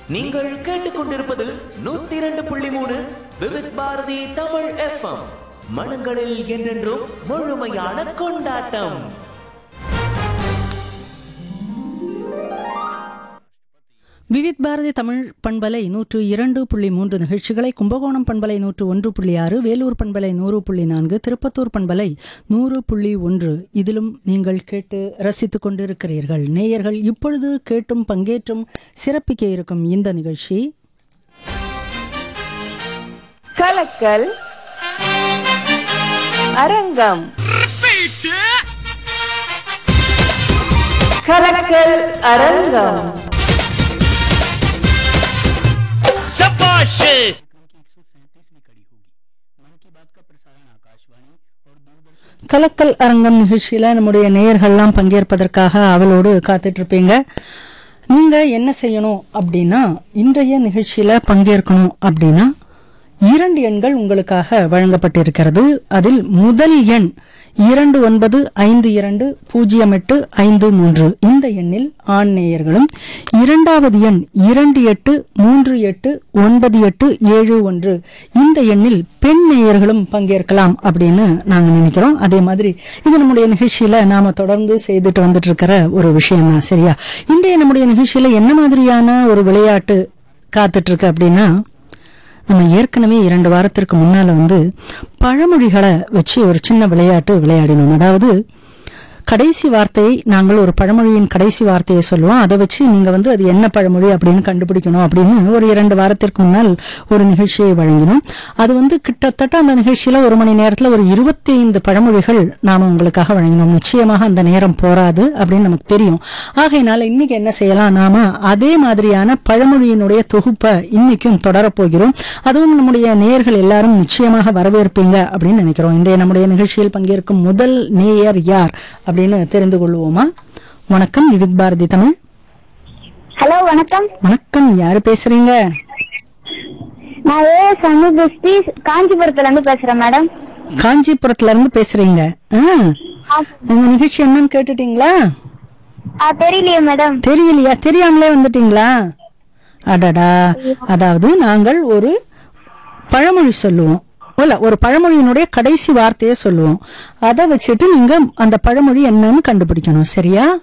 நீங்கள் கேட்டுக்கொண்டிருப்பது நூத்தி இரண்டு புள்ளி மூணு விவித் பாரதி தமிழ் எஃப்எம் மனங்களில் என்றென்றும் முழுமையான கொண்டாட்டம் விவித் பாரதி தமிழ் பண்பலை நூற்று இரண்டு புள்ளி மூன்று நிகழ்ச்சிகளை கும்பகோணம் பண்பலை நூற்று ஒன்று புள்ளி ஆறு வேலூர் பண்பலை நூறு புள்ளி நான்கு திருப்பத்தூர் பண்பலை நூறு புள்ளி ஒன்று இதிலும் நீங்கள் கேட்டு ரசித்துக் கொண்டிருக்கிறீர்கள் நேயர்கள் இப்பொழுது கேட்டும் பங்கேற்றும் சிறப்பிக்க இருக்கும் இந்த நிகழ்ச்சி கலக்கல் அரங்கம் கலக்கல் அரங்கம் கலக்கல் அரங்கம் நிகழ்ச்சியில நம்முடைய நேயர்கள்லாம் பங்கேற்பதற்காக அவளோடு காத்துட்டு இருப்பீங்க நீங்க என்ன செய்யணும் அப்படின்னா இன்றைய நிகழ்ச்சியில பங்கேற்கணும் அப்படின்னா இரண்டு எண்கள் உங்களுக்காக வழங்கப்பட்டிருக்கிறது அதில் முதல் எண் இரண்டு ஒன்பது ஐந்து இரண்டு பூஜ்ஜியம் எட்டு ஐந்து மூன்று இந்த எண்ணில் ஆண் நேயர்களும் இரண்டாவது எண் இரண்டு எட்டு மூன்று எட்டு ஒன்பது எட்டு ஏழு ஒன்று இந்த எண்ணில் பெண் நேயர்களும் பங்கேற்கலாம் அப்படின்னு நாங்க நினைக்கிறோம் அதே மாதிரி இது நம்முடைய நிகழ்ச்சியில நாம தொடர்ந்து செய்துட்டு வந்துட்டு இருக்கிற ஒரு விஷயம் தான் சரியா இன்றைய நம்முடைய நிகழ்ச்சியில என்ன மாதிரியான ஒரு விளையாட்டு காத்துட்டு இருக்கு அப்படின்னா நம்ம ஏற்கனவே இரண்டு வாரத்திற்கு முன்னால வந்து பழமொழிகளை வச்சு ஒரு சின்ன விளையாட்டு விளையாடினோம் அதாவது கடைசி வார்த்தையை நாங்கள் ஒரு பழமொழியின் கடைசி வார்த்தையை சொல்லுவோம் அதை வச்சு நீங்க வந்து அது என்ன பழமொழி அப்படின்னு கண்டுபிடிக்கணும் அப்படின்னு ஒரு இரண்டு வாரத்திற்கு முன்னால் ஒரு நிகழ்ச்சியை வழங்கினோம் அது வந்து கிட்டத்தட்ட அந்த நிகழ்ச்சியில ஒரு மணி நேரத்துல ஒரு இருபத்தி ஐந்து பழமொழிகள் நாம உங்களுக்காக வழங்கினோம் நிச்சயமாக அந்த நேரம் போராது அப்படின்னு நமக்கு தெரியும் ஆகையினால இன்னைக்கு என்ன செய்யலாம் நாம அதே மாதிரியான பழமொழியினுடைய தொகுப்பை இன்னைக்கும் தொடரப்போகிறோம் அதுவும் நம்முடைய நேயர்கள் எல்லாரும் நிச்சயமாக வரவேற்பீங்க அப்படின்னு நினைக்கிறோம் இன்றைய நம்முடைய நிகழ்ச்சியில் பங்கேற்கும் முதல் நேயர் யார் அப்படின்னு தெரிந்து கொள்வோமா வணக்கம் விவித் பாரதி தமிழ் ஹலோ வணக்கம் வணக்கம் யாரு பேசுறீங்க நான் ஏ சண்முகஸ்ரீ காஞ்சிபுரத்துல இருந்து பேசுறேன் மேடம் காஞ்சிபுரத்துல இருந்து பேசுறீங்க ஆ, இந்த நிகழ்ச்சி என்னன்னு கேட்டுட்டீங்களா ஆ தெரியலையே மேடம் தெரியலையா தெரியாமலே வந்துட்டீங்களா அடடா அதாவது நாங்கள் ஒரு பழமொழி சொல்லுவோம் இல்ல ஒரு பழமொழியினுடைய கடைசி வார்த்தையை சொல்லுவோம் அதை வச்சுட்டு நீங்க அந்த பழமொழி என்னன்னு கண்டுபிடிக்கணும் சரியா